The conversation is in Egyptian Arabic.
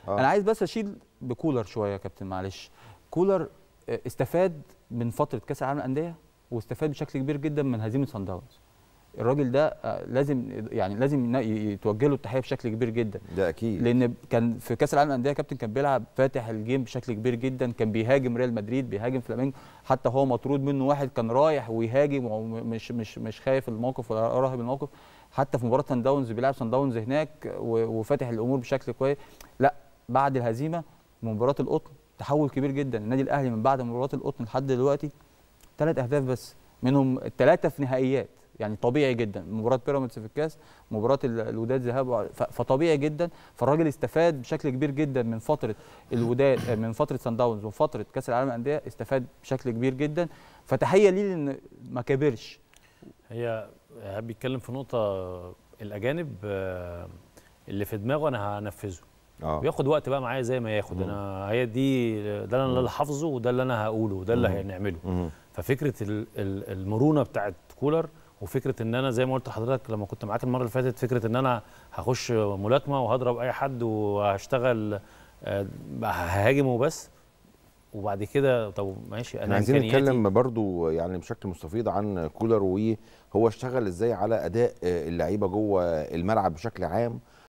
آه. انا عايز بس اشيل بكولر شويه يا كابتن معلش كولر آه، استفاد من فتره كاس العالم للانديه واستفاد بشكل كبير جدا من هزيمه سان داونز الراجل ده آه، لازم يعني لازم ين- يتوجه له التحيه بشكل كبير جدا ده اكيد لان كان في كاس العالم للانديه كابتن كان بيلعب فاتح الجيم بشكل كبير جدا كان بيهاجم ريال مدريد بيهاجم فلامينجو حتى هو مطرود منه واحد كان رايح ويهاجم ومش مش مش خايف الموقف ولا راهب الموقف حتى في مباراه سان داونز بيلعب سان داونز هناك و- وفاتح الامور بشكل كويس لا بعد الهزيمه مباراه القطن تحول كبير جدا النادي الاهلي من بعد مباراه القطن لحد دلوقتي ثلاث اهداف بس منهم الثلاثه في نهائيات يعني طبيعي جدا مباراه بيراميدز في الكاس مباراه ال- الوداد ذهاب وع- ف- فطبيعي جدا فالراجل استفاد بشكل كبير جدا من فتره الوداد آه، من فتره سان داونز وفتره كاس العالم للانديه استفاد بشكل كبير جدا فتحيه ليه لان ما كبرش هي إيهاب بيتكلم في نقطة الأجانب آه، اللي في دماغه أنا هنفذه اه بياخد وقت بقى معايا زي ما ياخد أنا هي دي ده أنا اللي حافظه وده اللي أنا هقوله وده اللي هنعمله مم. ففكرة ال- ال- المرونة بتاعت كولر وفكرة إن أنا زي ما قلت لحضرتك لما كنت معاك المرة اللي فاتت فكرة إن أنا هخش ملاكمة وهضرب أي حد وهشتغل آه، ههاجم وبس وبعد كده طب ماشي احنا أنا عايزين إمكانياتي نتكلم برضو يعني بشكل مستفيض عن كولر وهو اشتغل ازاي على اداء آه، اللعيبه جوه الملعب بشكل عام